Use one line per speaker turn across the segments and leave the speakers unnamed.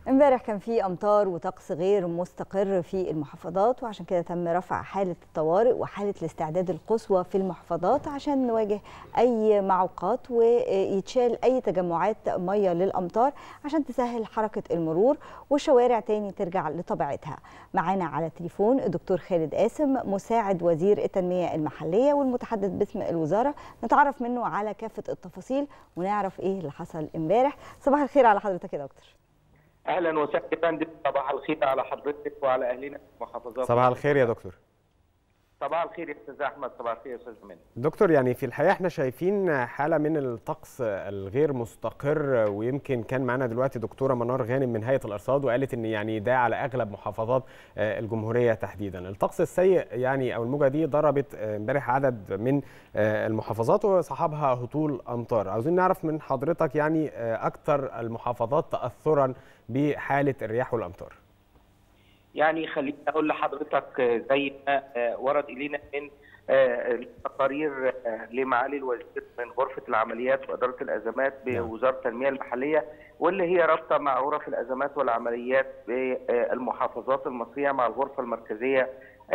امبارح كان في امطار وطقس غير مستقر في المحافظات وعشان كده تم رفع حاله الطوارئ وحاله الاستعداد القصوى في المحافظات عشان نواجه اي معوقات ويتشال اي تجمعات ميه للامطار عشان تسهل حركه المرور والشوارع تاني ترجع لطبيعتها. معانا على التليفون الدكتور خالد قاسم مساعد وزير التنميه المحليه والمتحدث باسم الوزاره نتعرف منه على كافه التفاصيل ونعرف ايه اللي حصل امبارح. صباح الخير على حضرتك يا دكتور.
اهلا وسهلا فندم صباح الخير على حضرتك وعلى اهلنا في المحافظات
صباح الخير يا دكتور
صباح الخير يا استاذ احمد صباح الخير يا استاذ امان
دكتور يعني في الحقيقه احنا شايفين حاله من الطقس الغير مستقر ويمكن كان معانا دلوقتي دكتوره منار غانم من هيئه الارصاد وقالت ان يعني ده على اغلب محافظات الجمهوريه تحديدا الطقس السيء يعني او الموجه دي ضربت امبارح عدد من المحافظات وصحابها هطول امطار عاوزين نعرف من حضرتك يعني اكثر المحافظات تاثرا بحاله الرياح والامطار
يعني خليني اقول لحضرتك زي ما ورد الينا من التقارير لمعالي الوزير من غرفه العمليات واداره الازمات بوزاره التنميه المحليه واللي هي رابطه مع غرف الازمات والعمليات بالمحافظات المصريه مع الغرفه المركزيه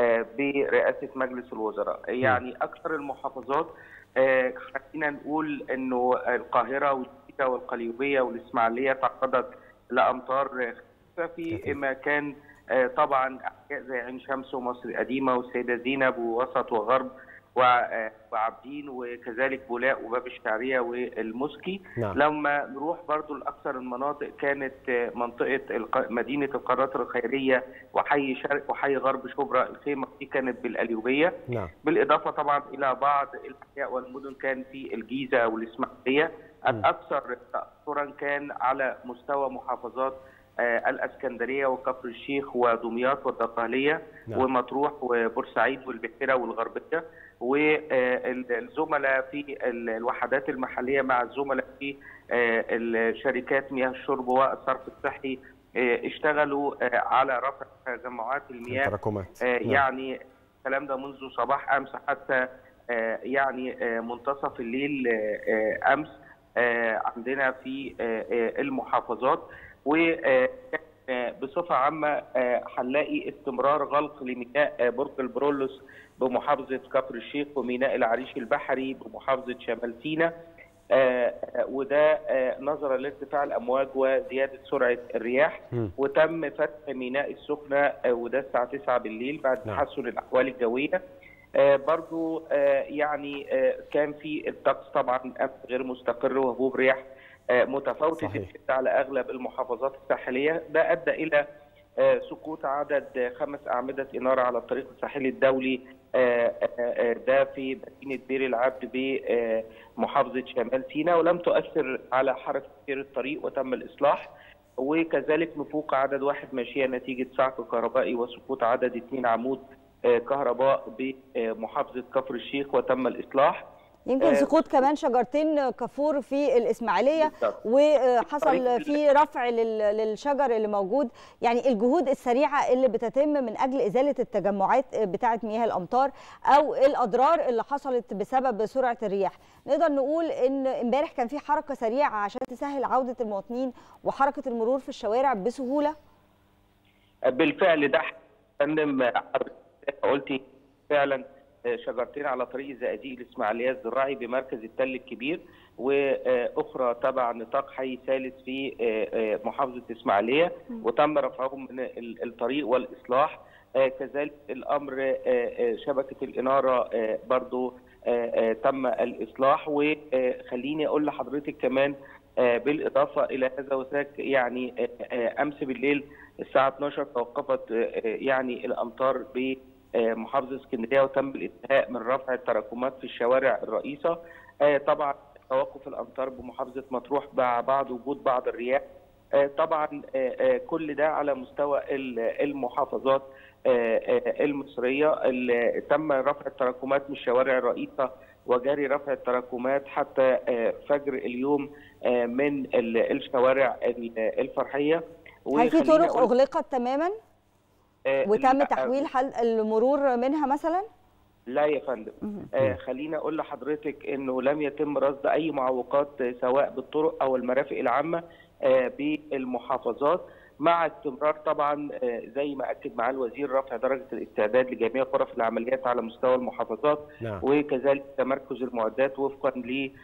برئاسه مجلس الوزراء يعني اكثر المحافظات خلينا نقول انه القاهره والجيزه والقليوبيه والاسماعيليه تعرضت لامطار في مكان طبعا احياء زي عين شمس ومصر القديمه والسيده زينب ووسط وغرب وعابدين وكذلك بولاق وباب الشعريه والمسكي نعم. لما نروح برضو لاكثر المناطق كانت منطقه مدينه القارات الخيريه وحي شرق وحي غرب شبرا الخيمه دي كانت بالقليوبيه نعم. بالاضافه طبعا الى بعض الاحياء والمدن كان في الجيزه والاسماعيليه الاكثر تاثرا كان على مستوى محافظات الاسكندريه وكفر الشيخ ودمياط والدقهليه نعم. ومطروح وبورسعيد والبحيره والغربيه والزملاء في الوحدات المحليه مع الزملاء في شركات مياه الشرب والصرف الصحي اشتغلوا على رفع تجمعات المياه
التراكمات
يعني الكلام ده منذ صباح امس حتى يعني منتصف الليل امس عندنا في المحافظات وبصفة عامة هنلاقي استمرار غلق لميناء برج البرولوس بمحافظة كفر الشيخ وميناء العريش البحري بمحافظة شمال سيناء وده نظرا لارتفاع الامواج وزياده سرعه الرياح وتم فتح ميناء السخنه وده الساعه 9 بالليل بعد تحسن الاحوال الجويه برضو يعني كان في الطقس طبعا غير مستقر وهبوب رياح متفاوته جدا على اغلب المحافظات الساحليه ده ادى الى سقوط عدد خمس اعمده اناره على الطريق الساحلي الدولي ده في مدينه بير العبد بمحافظه شمال سيناء ولم تؤثر على حركه سير الطريق وتم الاصلاح وكذلك نفوق عدد واحد ماشيه نتيجه صعق كهربائي وسقوط عدد اثنين عمود كهرباء بمحافظه كفر الشيخ وتم الاصلاح
يمكن سقوط كمان شجرتين كافور في الاسماعيليه وحصل في رفع للشجر اللي موجود يعني الجهود السريعه اللي بتتم من اجل ازاله التجمعات بتاعه مياه الامطار او الاضرار اللي حصلت بسبب سرعه الرياح نقدر نقول ان امبارح كان في حركه سريعه عشان تسهل عوده المواطنين وحركه المرور في الشوارع بسهوله
بالفعل ده فندم حضرتك قلتي فعلا شجرتين على طريق الزقازيق الاسماعيليه الزراعي بمركز التل الكبير واخرى تبع نطاق حي ثالث في محافظه الاسماعيليه وتم رفعهم من الطريق والاصلاح كذلك الامر شبكه الاناره برضو تم الاصلاح وخليني اقول لحضرتك كمان بالاضافه الى هذا وذاك يعني امس بالليل الساعه 12 توقفت يعني الامطار ب محافظه اسكندريه وتم الانتهاء من رفع التراكمات في الشوارع الرئيسه طبعا توقف الامطار بمحافظه مطروح مع بعض وجود بعض الرياح طبعا كل ده على مستوى المحافظات المصريه اللي تم رفع التراكمات من الشوارع الرئيسه وجاري رفع التراكمات حتى فجر اليوم من الشوارع الفرحيه
هل في طرق اغلقت تماما؟ وتم تحويل حل المرور منها مثلا؟
لا يا فندم آه خليني اقول لحضرتك انه لم يتم رصد اي معوقات سواء بالطرق او المرافق العامه آه بالمحافظات مع استمرار طبعا زي ما اكد معاه الوزير رفع درجه الاستعداد لجميع غرف العمليات على مستوى المحافظات
نعم.
وكذلك تمركز المعدات وفقا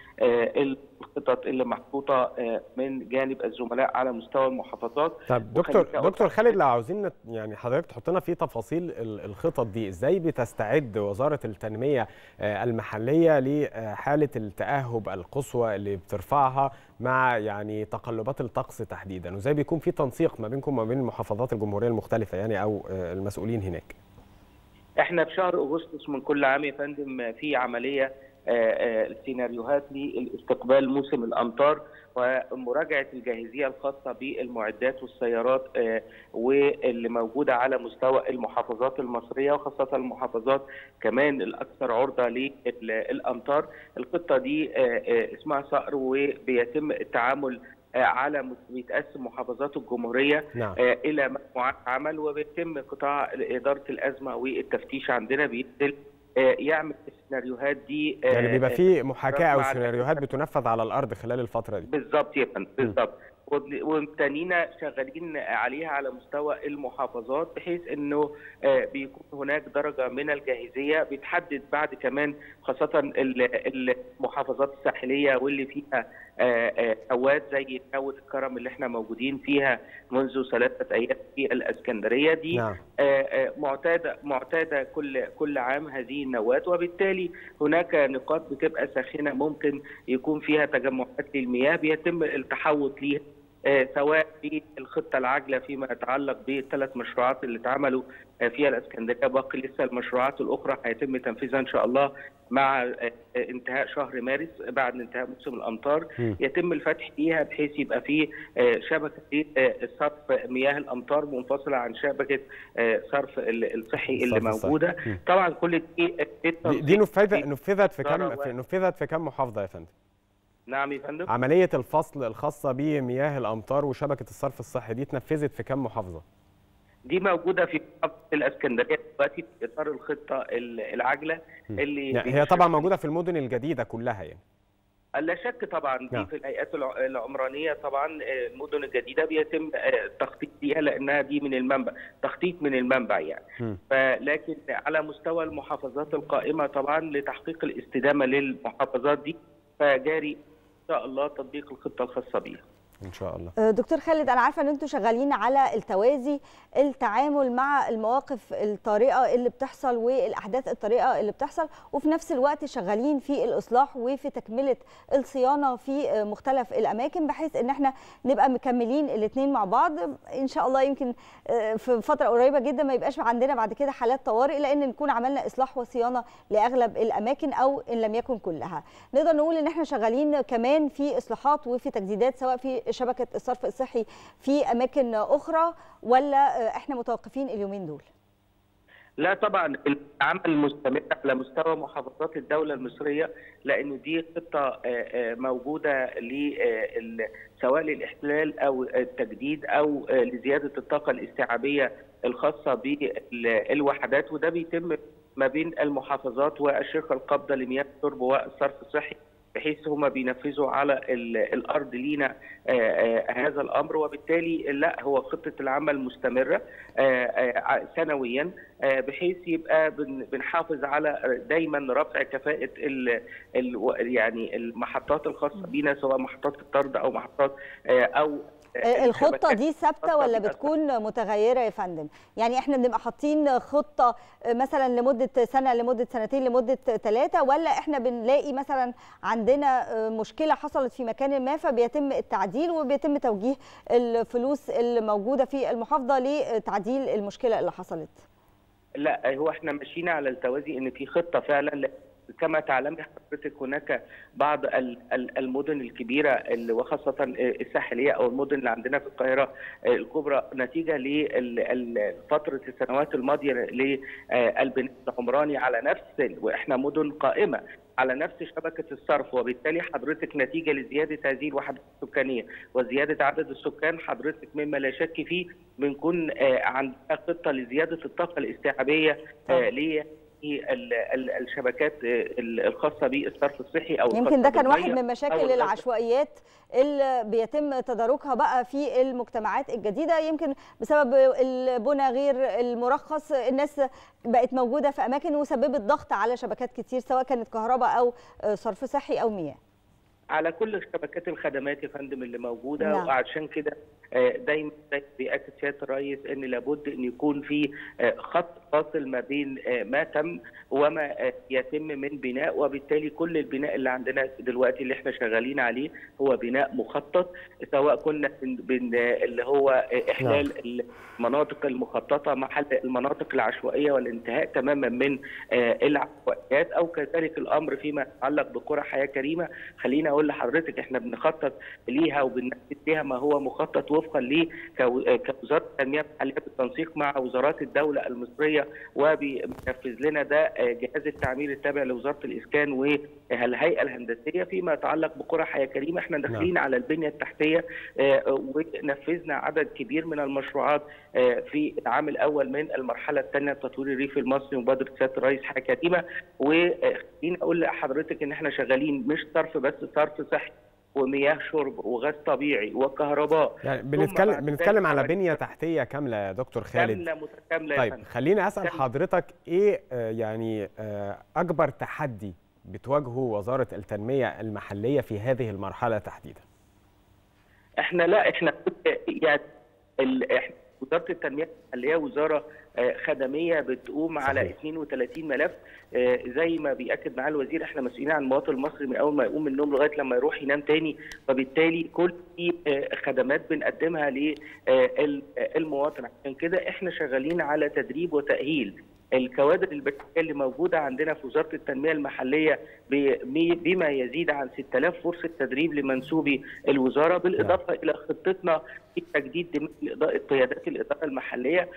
للخطط اللي محطوطه من جانب الزملاء على مستوى المحافظات
طب دكتور دكتور خالد لو عاوزين يعني حضرتك تحط لنا في تفاصيل الخطط دي ازاي بتستعد وزاره التنميه المحليه لحاله التاهب القصوى اللي بترفعها مع يعني تقلبات الطقس تحديدا وازاي بيكون في تنسيق ما بينكم وما بين المحافظات الجمهوريه المختلفه يعني او المسؤولين هناك
احنا في شهر اغسطس من كل عام يا فندم في عمليه سيناريوهات لاستقبال موسم الامطار ومراجعه الجاهزيه الخاصه بالمعدات والسيارات واللي موجوده على مستوى المحافظات المصريه وخاصه المحافظات كمان الاكثر عرضه للامطار الخطه دي اسمها صقر وبيتم التعامل على بيتقسم محافظات الجمهوريه
نعم.
الى مجموعات عمل وبيتم قطاع اداره الازمه والتفتيش عندنا بينزل يعمل السيناريوهات دي
يعني بيبقى في محاكاه او سيناريوهات بتنفذ على الارض خلال الفتره دي
بالظبط يا فندم بالظبط وابتدينا شغالين عليها على مستوى المحافظات بحيث انه بيكون هناك درجه من الجاهزيه بتحدد بعد كمان خاصه المحافظات الساحليه واللي فيها نوات زي نوة الكرم اللي احنا موجودين فيها منذ ثلاثه ايام في الاسكندريه دي
نعم.
معتاده معتاده كل كل عام هذه النوات وبالتالي هناك نقاط بتبقى ساخنه ممكن يكون فيها تجمعات للمياه بيتم التحوط ليها سواء في الخطه العاجله فيما يتعلق بالثلاث مشروعات اللي اتعملوا فيها الاسكندريه باقي لسه المشروعات الاخرى هيتم تنفيذها ان شاء الله مع انتهاء شهر مارس بعد انتهاء موسم الامطار
م.
يتم الفتح فيها بحيث يبقى في شبكه صرف مياه الامطار منفصله عن شبكه صرف الصحي اللي موجوده
م.
طبعا كل دي
دي, دي نفذت نفذت في كم نفذت في كم محافظه يا فندم؟
نعم يا فندم
عمليه الفصل الخاصه بمياه الامطار وشبكه الصرف الصحي دي اتنفذت في كم محافظه؟
دي موجوده في محافظه الاسكندريه دلوقتي في اطار الخطه العاجله اللي
يعني هي طبعا موجوده في المدن الجديده كلها يعني
لا شك طبعا دي
نعم.
في الهيئات العمرانيه طبعا المدن الجديده بيتم التخطيط ليها لانها دي من المنبع تخطيط من المنبع يعني
م.
فلكن على مستوى المحافظات القائمه طبعا لتحقيق الاستدامه للمحافظات دي فجاري ان شاء الله تطبيق الخطه الخاصه بيها
ان شاء الله
دكتور خالد انا عارفه ان انتم شغالين على التوازي التعامل مع المواقف الطارئه اللي بتحصل والاحداث الطارئه اللي بتحصل وفي نفس الوقت شغالين في الاصلاح وفي تكمله الصيانه في مختلف الاماكن بحيث ان احنا نبقى مكملين الاثنين مع بعض ان شاء الله يمكن في فتره قريبه جدا ما يبقاش عندنا بعد كده حالات طوارئ لان نكون عملنا اصلاح وصيانه لاغلب الاماكن او ان لم يكن كلها نقدر نقول ان احنا شغالين كمان في اصلاحات وفي تجديدات سواء في شبكه الصرف الصحي في اماكن اخرى ولا احنا متوقفين اليومين دول؟
لا طبعا العمل مستمر على مستوى محافظات الدوله المصريه لان دي خطه موجوده سواء للاحتلال او التجديد او لزياده الطاقه الاستيعابيه الخاصه بالوحدات وده بيتم ما بين المحافظات والشركه القابضه لمياه الشرب والصرف الصحي بحيث هم بينفذوا على الارض لينا هذا الامر وبالتالي لا هو خطه العمل مستمره سنويا بحيث يبقى بنحافظ على دايما رفع كفاءه ال ال يعني المحطات الخاصه بينا سواء محطات الطرد او محطات او
الخطه دي ثابته ولا بتكون متغيره يا فندم يعني احنا بنبقى حاطين خطه مثلا لمده سنه لمده سنتين لمده ثلاثه ولا احنا بنلاقي مثلا عندنا مشكله حصلت في مكان ما فبيتم التعديل وبيتم توجيه الفلوس الموجوده في المحافظه لتعديل المشكله اللي حصلت
لا هو احنا ماشيين على التوازي ان في خطه فعلا كما تعلمي حضرتك هناك بعض المدن الكبيره وخاصه الساحليه او المدن اللي عندنا في القاهره الكبرى نتيجه لفتره السنوات الماضيه للبناء العمراني على نفس واحنا مدن قائمه على نفس شبكه الصرف وبالتالي حضرتك نتيجه لزياده هذه الوحدات السكانيه وزياده عدد السكان حضرتك مما لا شك فيه بنكون عندنا خطه لزياده الطاقه الاستيعابيه الشبكات الخاصه بالصرف الصحي او
يمكن ده كان واحد من مشاكل العشوائيات اللي بيتم تداركها بقى في المجتمعات الجديده يمكن بسبب البنى غير المرخص الناس بقت موجوده في اماكن وسببت ضغط على شبكات كتير سواء كانت كهرباء او صرف صحي او مياه
على كل شبكات الخدمات يا فندم اللي موجوده
نعم.
وعشان كده دايما بيأكد سياده الرئيس ان لابد ان يكون في خط فاصل ما بين ما تم وما يتم من بناء وبالتالي كل البناء اللي عندنا دلوقتي اللي احنا شغالين عليه هو بناء مخطط سواء كنا بن اللي هو احلال المناطق المخططه محل المناطق العشوائيه والانتهاء تماما من العشوائيات او كذلك الامر فيما يتعلق بقرى حياه كريمه خليني اقول لحضرتك احنا بنخطط ليها وبننفذ فيها ما هو مخطط وفقا ل كوزاره التنميه المحليه بالتنسيق مع وزارات الدوله المصريه وبينفذ لنا ده جهاز التعمير التابع لوزاره الاسكان والهيئه الهندسيه فيما يتعلق بقرى حياه كريمه احنا داخلين نعم. على البنيه التحتيه ونفذنا عدد كبير من المشروعات في العام الاول من المرحله الثانيه لتطوير الريف المصري مبادره سياده الرئيس حياه كريمه وخليني اقول لحضرتك ان احنا شغالين مش صرف بس صرف صحي ومياه شرب وغاز طبيعي وكهرباء
يعني بنتكلم بنتكلم على بنيه تحتيه كامله يا دكتور خالد
كامله متكامله
طيب خليني اسال حضرتك ايه يعني اكبر تحدي بتواجهه وزاره التنميه المحليه في هذه المرحله تحديدا
احنا لا احنا يعني احنا وزاره التنميه المحليه وزاره خدميه بتقوم صحيح. على 32 ملف زي ما بياكد معالي الوزير احنا مسؤولين عن المواطن المصري من اول ما يقوم من النوم لغايه لما يروح ينام تاني وبالتالي كل دي خدمات بنقدمها للمواطن عشان كده احنا شغالين على تدريب وتاهيل الكوادر البشريه اللي موجوده عندنا في وزاره التنميه المحليه بما يزيد عن 6000 فرصه تدريب لمنسوبي الوزاره بالاضافه الى خطتنا في تجديد قيادات الاداره المحليه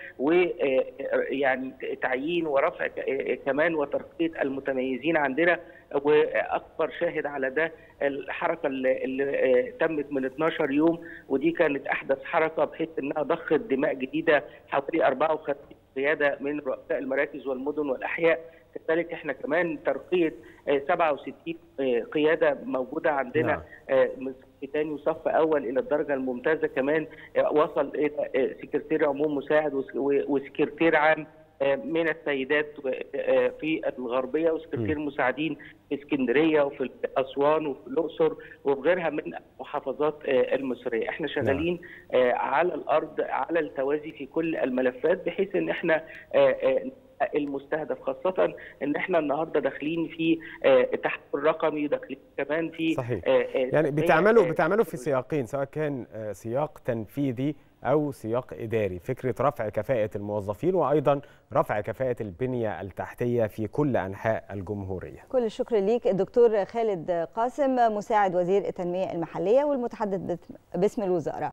ويعني تعيين ورفع كمان وترقيه المتميزين عندنا واكبر شاهد على ده الحركه اللي, اللي تمت من 12 يوم ودي كانت احدث حركه بحيث انها ضخت دماء جديده حوالي 54 قياده من رؤساء المراكز والمدن والاحياء كذلك احنا كمان ترقيه 67 قياده موجوده عندنا من صف ثاني وصف اول الى الدرجه الممتازه كمان وصل الى سكرتير عموم مساعد وسكرتير عام من السيدات في الغربيه وسكرتير مساعدين في اسكندريه وفي اسوان وفي الاقصر وفي غيرها من المحافظات المصريه، احنا شغالين على الارض على التوازي في كل الملفات بحيث ان احنا المستهدف خاصة ان احنا النهارده داخلين في تحول رقمي وداخلين كمان في
صحيح يعني بتعملوا بتعملوا في سياقين سواء كان سياق تنفيذي او سياق اداري فكره رفع كفاءه الموظفين وايضا رفع كفاءه البنيه التحتيه في كل انحاء الجمهوريه
كل الشكر ليك الدكتور خالد قاسم مساعد وزير التنميه المحليه والمتحدث باسم الوزاره